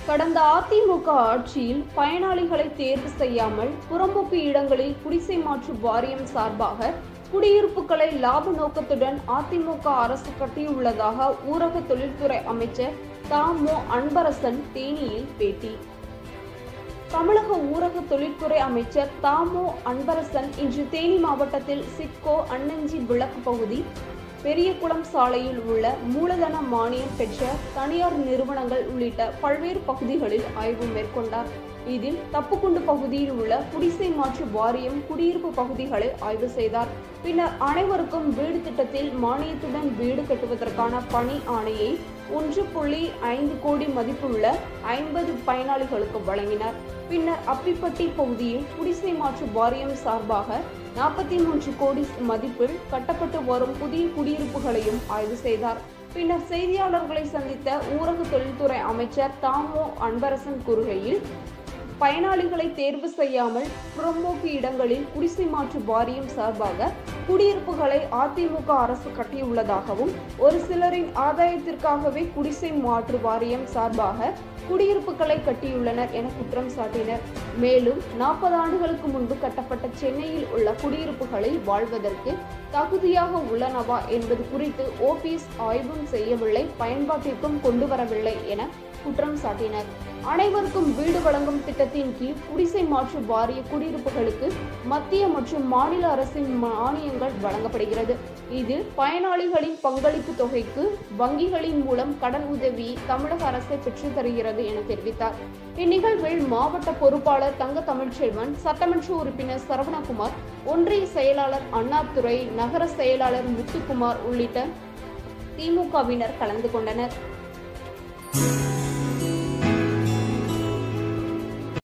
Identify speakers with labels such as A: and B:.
A: கடந்த அதிமுக ஆட்சியில் பயனாளிகளை தேர்வு செய்யாமல் புறம்போக்கு இடங்களில் குடிசை மாற்று வாரியம் சார்பாக குடியிருப்புகளை லாப நோக்கத்துடன் அதிமுக அரசு கட்டியுள்ளதாக ஊரக தொழில்துறை அமைச்சர் தாமோ அன்பரசன் தேனியில் பேட்டி தமிழக ஊரக தொழில்துறை அமைச்சர் தாமோ அன்பரசன் இன்று தேனி மாவட்டத்தில் சிட்கோ அன்னஞ்சி விளக்கு பகுதி பெரியகுளம் சாலையில் உள்ள மூலதன மானியம் பெற்ற தனியார் நிறுவனங்கள் உள்ளிட்ட பல்வேறு பகுதிகளில் ஆய்வு மேற்கொண்டார் இதில் தப்புக்குண்டு பகுதியில் உள்ள குடிசை மாற்று வாரியம் குடியிருப்பு பகுதிகளை ஆய்வு செய்தார் பின்னர் அனைவருக்கும் வீடு திட்டத்தில் மானியத்துடன் வீடு கட்டுவதற்கான பணி ஆணையை ஒன்று புள்ளி ஐந்து கோடி மதிப்புள்ள ஐம்பது பயனாளிகளுக்கு வழங்கினார் பின்னர் அப்பிப்பட்டி பகுதியில் குடிசை மாற்று வாரியம் சார்பாக நாற்பத்தி மூன்று கோடி மதிப்பில் கட்டப்பட்டு வரும் புதிய குடியிருப்புகளையும் ஆய்வு செய்தார் பின்னர் செய்தியாளர்களை சந்தித்த ஊரக தொழில்துறை அமைச்சர் தாமோ அன்பரசன் கூறுகையில் பயனாளிகளை தேர்வு செய்யாமல் புறம்போக்கு இடங்களில் குடிசை மாற்று வாரியம் சார்பாக குடியிருப்புகளை அதிமுக அரசு கட்டியுள்ளதாகவும் ஒரு சிலரின் ஆதாயத்திற்காகவே குடிசை மாற்று வாரியம் சார்பாக குடியிருப்புகளை கட்டியுள்ளனர் என குற்றம் சாட்டினர் மேலும் நாற்பது ஆண்டுகளுக்கு முன்பு கட்டப்பட்ட சென்னையில் உள்ள குடியிருப்புகளில் வாழ்வதற்கு தகுதியாக உள்ளனவா என்பது குறித்து ஓபிஎஸ் ஆய்வும் செய்யவில்லை பயன்பாட்டிற்கும் கொண்டு வரவில்லை என குற்றம் சாட்டினர் அனைவருக்கும் வீடு வழங்கும் திட்டத்தின் கீழ் குடிசை மாற்று வாரிய குடியிருப்புகளுக்கு மத்திய மற்றும் மாநில அரசின் மானியங்கள் வழங்கப்படுகிறது இதில் பயனாளிகளின் பங்களிப்பு தொகைக்கு வங்கிகளின் மூலம் கடன் உதவி தமிழக அரசை பெற்றுத் தருகிறது என தெரிவித்தார் இந்நிகழ்வில் மாவட்ட பொறுப்பாளர் தங்க தமிழ்ச்செல்வன் சட்டமன்ற உறுப்பினர் சரவணகுமார் ஒன்றிய செயலாளர் அண்ணாதுரை நகர செயலாளர் முத்துக்குமார் உள்ளிட்ட திமுகவினர் கலந்து கொண்டனர்